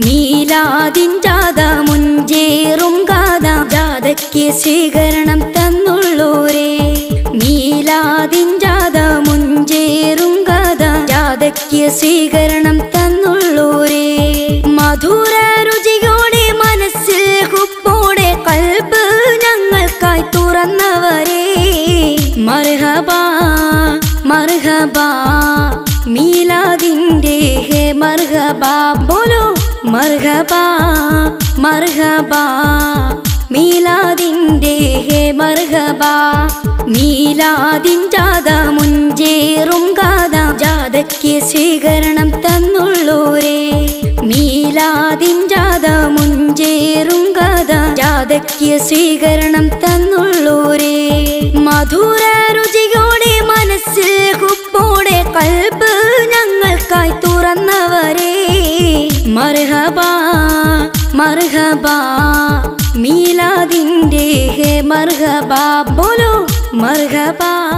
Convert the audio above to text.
മീലാദിൻ ജാഥ മുഞ്ചേറും ഗാഥ ജാഥയ്ക്ക് സ്വീകരണം തന്നുള്ളൂരേ മീലാദിൻ ജാഥ മുഞ്ചേറും ഗാഥ ജാഥയ്ക്ക് സ്വീകരണം തന്നുള്ളൂരേ മധുര രുചിയോടെ മനസ്സിൽ ഹുപ്പോടെ കൽബ് ഞങ്ങൾക്കായി തുറന്നവരേ മർഹബാ മർഹബാ മീലാദിൻ്റെ ഹേ മർഹബാ ബോലോ മർഹബാ മർഹബാ മീലാദിൻ്റെ ഹേ മർഹബാ മീലാദിൻ ജാഥ മുഞ്ചേറും ഗാഥ ജാഥയ്ക്ക് സ്വീകരണം തന്നുള്ളൂരേ മീലാദിൻ ജാഥ മുഞ്ചേറും ഗാഥ ജാഥയ്ക്ക് സ്വീകരണം തന്നുള്ളൂരേ മധുര രുചിയോടെ മനസ്സിൽ ഹുപ്പോടെ കൽബ് ഞങ്ങൾക്കായി തുറന്നവരേ മർഹബാ മർഹബാ മീലാദിൻ്റെ ഹേ മർഹബാ ബോലോ മർഹബാ